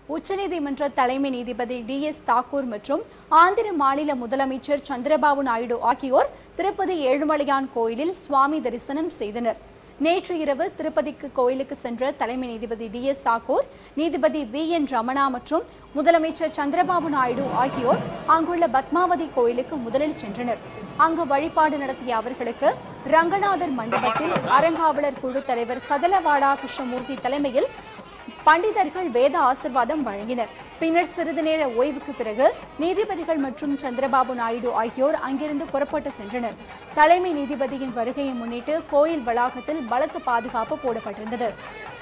உச்சநீதிமன்ற தலைமை நீதிபதி டி எஸ் தாக்கூர் மற்றும் ஆந்திர மாநில முதலமைச்சர் சந்திரபாபு நாயுடு ஆகியோர் திருப்பதி ஏழுமலையான் கோயிலில் சுவாமி தரிசனம் செய்தனர் நேற்று இரவு திருப்பதிக்கு கோயிலுக்கு சென்ற தலைமை நீதிபதி டி எஸ் தாக்கூர் நீதிபதி வி என் ரமணா மற்றும் முதலமைச்சர் சந்திரபாபு நாயுடு ஆகியோர் அங்குள்ள பத்மாவதி கோயிலுக்கு முதலில் சென்றனர் அங்கு வழிபாடு நடத்திய அவர்களுக்கு ரங்கநாதர் மண்டபத்தில் அறங்காவலர் குழு தலைவர் சதலவாடா கிருஷ்ணமூர்த்தி தலைமையில் பண்டிதர்கள் வேத ஆசிர்வாதம் வழங்கினர் பின்னர் சிறிது நேர ஓய்வுக்கு பிறகு நீதிபதிகள் மற்றும் சந்திரபாபு நாயுடு ஆகியோர் அங்கிருந்து புறப்பட்டு சென்றனர் தலைமை நீதிபதியின் வருகையை முன்னிட்டு கோயில் வளாகத்தில் பலத்த பாதுகாப்பு போடப்பட்டிருந்தது